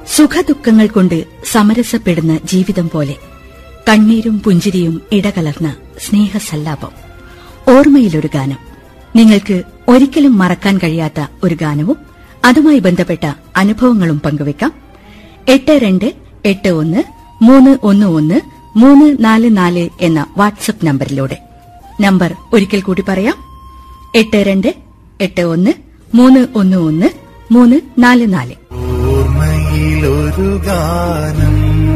സുഖദുഃഖങ്ങൾ കൊണ്ട് സമരസപ്പെടുന്ന ജീവിതം പോലെ കണ്ണീരും പുഞ്ചിരിയും ഇടകലർന്ന സ്നേഹസല്ലാപം ഓർമ്മയിലൊരു ഗാനം നിങ്ങൾക്ക് ഒരിക്കലും മറക്കാൻ കഴിയാത്ത ഒരു ഗാനവും അതുമായി ബന്ധപ്പെട്ട അനുഭവങ്ങളും പങ്കുവയ്ക്കാം എട്ട് രണ്ട് എട്ട് ഒന്ന് മൂന്ന് ഒന്ന് ഒന്ന് മൂന്ന് നാല് നാല് എന്ന വാട്സപ്പ് നമ്പറിലൂടെ നമ്പർ ഒരിക്കൽ കൂടി പറയാം എട്ട് രണ്ട് എട്ട് ഒന്ന് മൂന്ന് ഒന്ന് ഒന്ന് മൂന്ന് നാല് നാല് ഓർമ്മയിലൊരു ഗാനം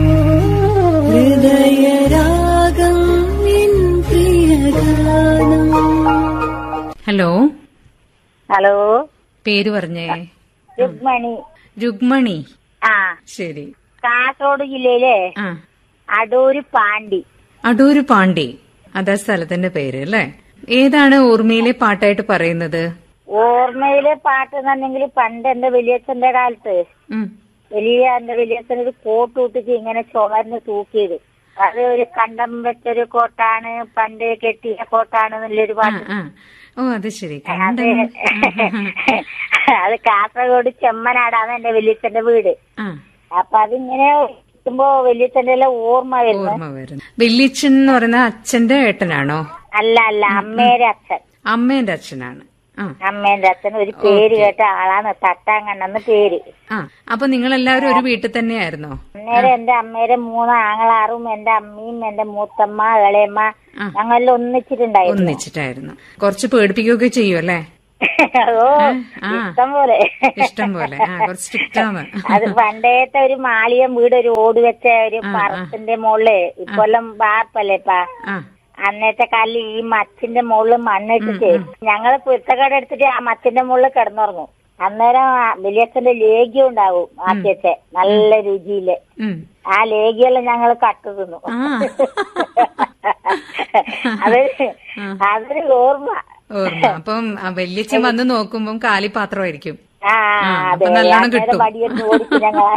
ഹൃദയരാഗം നിൻ പ്രിയഗാനം ഹലോ ഹലോ പേര് പറഞ്ഞേ രുക്മണി രുക്മണി ആ ശരി കാസർഗോഡ് ജില്ലയിലെ ആ അടൂര് പാണ്ടി അടൂര് പാണ്ടി അതാ സ്ഥലത്തിന്റെ പേര് അല്ലേ ഏതാണ് ഓർമ്മയിലെ പാട്ടായിട്ട് പറയുന്നത് ഓർമ്മയിലെ പാട്ട് എന്നുണ്ടെങ്കിൽ പണ്ട് എന്റെ വലിയച്ഛന്റെ കാലത്ത് ഉം. വലിയ എന്റെ വലിയച്ഛൻ ഒരു കോട്ട് ഇട്ടിട്ട് ഇങ്ങനെ ചുമരിന് തൂക്കിയത് അത് ഒരു കണ്ടം വെച്ചൊരു കോട്ടാണ് പണ്ട് കെട്ടിയ കോട്ടാണ് എന്നുള്ളൊരു ആ, പാട്ട് ആ. ഓ അത് ശരി അത് കണ്ടം അത് കാസർഗോഡ് ചെമ്മനാടാണ് എന്റെ വലിയച്ഛന്റെ വീട് ആ അപ്പൊ അതിങ്ങനെ ഇരിക്കുമ്പോ വലിയച്ഛന്റെ എല്ലാം ഓർമ്മ വരുന്നു ഓർമ്മ വരുന്നു വെല്ലിച്ചൻ എന്ന് പറയുന്ന അച്ഛന്റെ ഏട്ടനാണോ അല്ല അല്ല അമ്മേരെ അച്ഛൻ അമ്മേന്റെ അച്ഛനാണ് ആ അമ്മേന്റെ അച്ഛൻ ഒരു പേര് കേട്ട ആളാണ് തട്ടാങ്കണ്ണെന്ന് പേര് ആ അപ്പൊ നിങ്ങൾ എല്ലാവരും ഒരു വീട്ടിൽ തന്നെയായിരുന്നോ അന്നേരം എന്റെ അമ്മയുടെ മൂന്ന് ആങ്ങളാറും എന്റെ അമ്മയും എന്റെ മൂത്തമ്മ ഇളയമ്മ ഞങ്ങളെല്ലാം ഒന്നിച്ചിട്ടുണ്ടായിരുന്നു ഒന്നിച്ചിട്ടായിരുന്നു കുറച്ച് പേടിപ്പിക്കുകയൊക്കെ ചെയ്യും അല്ലേ ഓ ആ. ഇഷ്ടം പോലെ ഇഷ്ടം പോലെ ആ കുറച്ച് സ്ട്രിക്റ്റ് ആണ് അത് പണ്ടേത്തെ ഒരു മാളിയം വീട് ഒരു ഓട് വെച്ച ഒരു പറത്തിന്റെ മുകളില് ഇക്കൊല്ലം വാർപ്പല്ലേ ഇപ്പ ആ അന്നത്തെ കാലിൽ ഈ മച്ചിന്റെ മുകളിൽ മണ്ണിട്ടിട്ട് ഞങ്ങള് പുരുത്തക്കട എടുത്തിട്ട് ആ മച്ചിന്റെ മുകളിൽ കിടന്നുറങ്ങും അന്നേരം ആ വലിയച്ഛന്റെ ലേഗ്യം ഉണ്ടാവും ആദ്യത്തെ നല്ല രുചിയില് ഉം. ആ ലേഖയെല്ലാം ഞങ്ങൾ കട്ടു തിന്നു ആ. അതൊരു അതൊരു ഓർമ്മ ഓർമ്മ അപ്പം ആ വല്യച്ഛൻ വന്ന് നോക്കുമ്പം കാലിപാത്രമായിരിക്കും ആ ആ, അതെ അപ്പൊ നല്ലോണം അന്നേരം കിട്ടും. വടിയെടുത്ത് ഓടിച്ചു ഞങ്ങളെ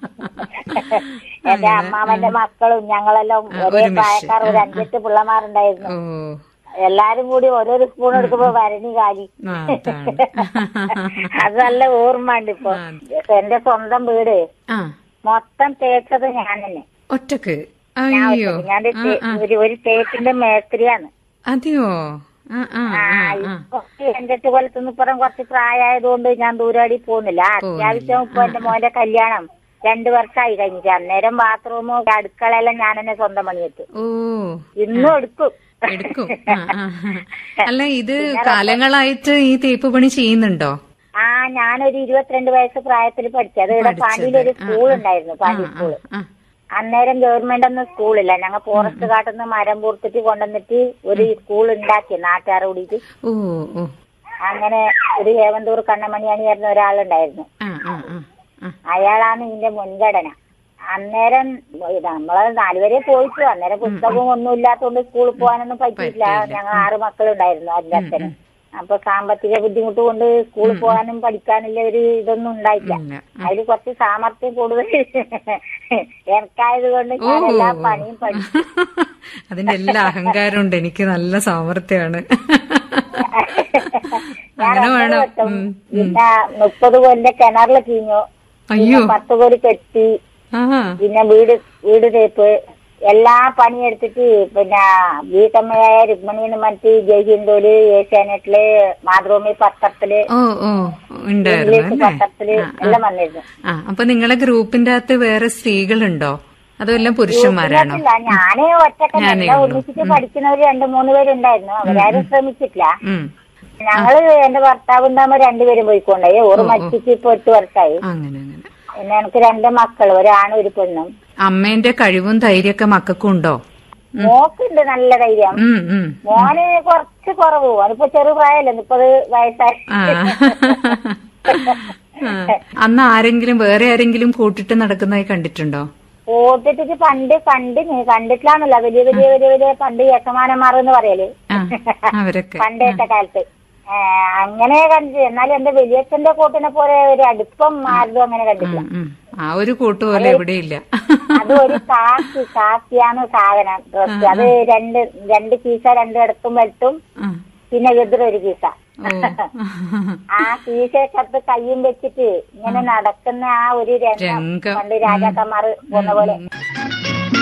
എന്റെ അമ്മാവന്റെ മക്കളും ഞങ്ങളെല്ലാം ആ, ഒരേ ഒരുമിച്ച്. പ്രായക്കാർ ഒരു അഞ്ചെട്ട് പിള്ളമാരുണ്ടായിരുന്നു ഓ എല്ലാരും കൂടി ഓരോരു സ്പൂൺ എടുക്കുമ്പോ വരണി കാലി ആ, അതാണ്. അത് നല്ല ഓർമ്മ ഉണ്ട് ഇപ്പൊ എന്റെ സ്വന്തം വീട് ആ മൊത്തം തേച്ചത് ഞാൻ തന്നെ ഒറ്റക്ക് ഞാൻ അയ്യോ ഒറ്റയ്ക്ക്. ഞാൻ ഒരു ആ, തേ- ആ. ഒരു- ഒരു തേപ്പിന്റെ മേസ്ത്രിയാണ് അതെയോ ആ ആ ആ ആ ആ ഇപ്പൊ എന്റെ കൊല്ലത്തുനിന്ന് ഇപ്പുറം കുറച്ച് പ്രായമായതുകൊണ്ട് ഞാൻ ദൂരടി പോകുന്നില്ല അത്യാവശ്യം ഇപ്പൊ എന്റെ മോന്റെ കല്യാണം രണ്ടു വർഷമായി കഴിഞ്ഞിട്ട് അന്നേരം ബാത്റൂമോ അടുക്കളയെല്ലാം ഞാൻ തന്നെ സ്വന്തം പണിയെത്തു ഓ ഇന്നും എടുക്കും എടുക്കും ആ, ആ. അല്ല ഇത് കാലങ്ങളായിട്ട് ഈ തേപ്പ് പണി ചെയ്യുന്നുണ്ടോ ആ ഞാനൊരു ഇരുപത്തിരണ്ട് വയസ്സ് പ്രായത്തിൽ പഠിച്ചത് ഇവിടെ പാണ്ടിയിലൊരു സ്കൂൾ ഉണ്ടായിരുന്നു പാണ്ടി സ്കൂള് ആ അന്നേരം ഗവൺമെന്റ് ഒന്നും സ്കൂളില്ല ഞങ്ങൾ ഫോറസ്റ്റ് കാട്ടുന്ന മരം പൂർത്തിട്ട് കൊണ്ടുവന്നിട്ട് ഒരു സ്കൂൾ ഉണ്ടാക്കി നാട്ടുകാർ കൂടിയിട്ട് ഓ ഓ അങ്ങനെ ഒരു ഹേവന്തൂർ കണ്ണമണിയാണി പറഞ്ഞ ഒരാളുണ്ടായിരുന്നു ആ ആ ആ ആ അയാളാണ് ഇതിന്റെ മുൻഗണന അന്നേരം നമ്മള് നാലുവരെ പോയിട്ടു അന്നേരം പുസ്തകവും ഒന്നും ഇല്ലാത്തതുകൊണ്ട് സ്കൂളിൽ പോകാനൊന്നും പറ്റിയില്ല ഞങ്ങൾ ആറ് മക്കളുണ്ടായിരുന്നു അതിന്റെ അച്ഛന് അപ്പൊ സാമ്പത്തിക ബുദ്ധിമുട്ട് കൊണ്ട് സ്കൂളിൽ പോകാനും പഠിക്കാനുള്ള ഒരു ഇതൊന്നും ഉണ്ടായില്ല ഇല്ല. അതിൽ കുറച്ച് സാമർത്ഥ്യം കൂടുതൽ എനിക്കായത് കൊണ്ട് ഓ ഞാൻ എല്ലാ പണിയും പഠിച്ചു അതിന്റെ എല്ലാ അഹങ്കാരം ഉണ്ട് എനിക്ക് നല്ല സാമർത്ഥ്യമാണ് ഞാൻ അങ്ങനെ ഒന്നര വേണം വട്ടം ഉം, ഉം. പിന്നെ മുപ്പത് കൊല്ലെ കിണറിൽ കീഞ്ഞു അയ്യോ പിന്നെ പത്ത് കോടി കെട്ടി ആ പിന്നെ വീട് വീട് തേപ്പ് എല്ലാ പണിയെടുത്തിട്ട് പിന്നെ വീട്ടമ്മയായ രുക്മണിന്ന് മറ്റ് ജയ്ഹിന്ദോല് ഏഷ്യാനെറ്റില് മാതൃഭൂമി പത്രത്തില് ഓ ഓ ഉണ്ടായിരുന്നു ഇംഗ്ലീഷ് അല്ലേ പത്രത്തില് ആ, ആ. എല്ലാം വന്നിരുന്നു ആ അപ്പൊ നിങ്ങളെ ഗ്രൂപ്പിന്റെ അകത്ത് വേറെ സ്ത്രീകളുണ്ടോ അതോ എല്ലാം പുരുഷന്മാരാണോ ഇല്ല ഞാനേ ഒറ്റക്കല്ല ഞാനേ എല്ലാം ഉള്ളൂ. ഒന്നിച്ചിട്ട് പഠിക്കുന്നവര് രണ്ടു മൂന്ന് പേരുണ്ടായിരുന്നു അവരാരും ശ്രമിച്ചിട്ടില്ല ഉം ഞങ്ങള് എന്റെ ഭർത്താവ് ഉണ്ടാകുമ്പോ രണ്ടുപേരും പോയിക്കൊണ്ടായി ഒരു മച്ചിക്ക് ഇപ്പൊ എട്ട് വർഷമായി അങ്ങനെ അങ്ങനെ പിന്നെ എനിക്ക് രണ്ട് മക്കൾ ഒരാണും ഒരു പെണ്ണും അമ്മേന്റെ കഴിവും ധൈര്യമൊക്കെ മക്കൾക്കും ഉണ്ടോ മോക്കുണ്ട് നല്ല ധൈര്യം ഉം ഉം മോന് കുറച്ച് കുറവ് അവനിപ്പോ ചെറുപ്രായല്ലേ മുപ്പത് വയസ്സായി ആ ആ. അന്ന് ആരെങ്കിലും വേറെ ആരെങ്കിലും കൂട്ടിട്ട് നടക്കുന്നതായി കണ്ടിട്ടുണ്ടോ ഓട്ടിട്ട് പണ്ട് കണ്ടിന് കണ്ടിട്ടില്ലാന്നല്ല വലിയ വലിയ വലിയ വലിയ പണ്ട് യജമാനന്മാർ എന്ന് പറയല് ആ അവരൊക്കെ പണ്ടത്തെ കാലത്ത് ഏ, അങ്ങനെ കണ്ടിട്ട് എന്നാലും എന്റെ വലിയച്ഛന്റെ കൂട്ടിനെ പോലെ ഒരു അടുപ്പം ആരും അങ്ങനെ കണ്ടിട്ടില്ല ഉം, ഉം. ആ ഒരു കൂട്ട് പോലെ എവിടെയില്ല അത് ഒരു കാക്കി കാക്കിയാണ് സാധനം ഡ്രസ് അത് രണ്ട് രണ്ട് കീസ രണ്ടിടത്തും വെട്ടും ആ. പിന്നെ എതിരൊരു കീസ ഓ ആ കീശക്കത്ത് കയ്യും വെച്ചിട്ട് ഇങ്ങനെ നടക്കുന്ന ആ ഒരു രംഗം രംഗം. പണ്ട് രാജാക്കന്മാർ പോന്ന പോലെ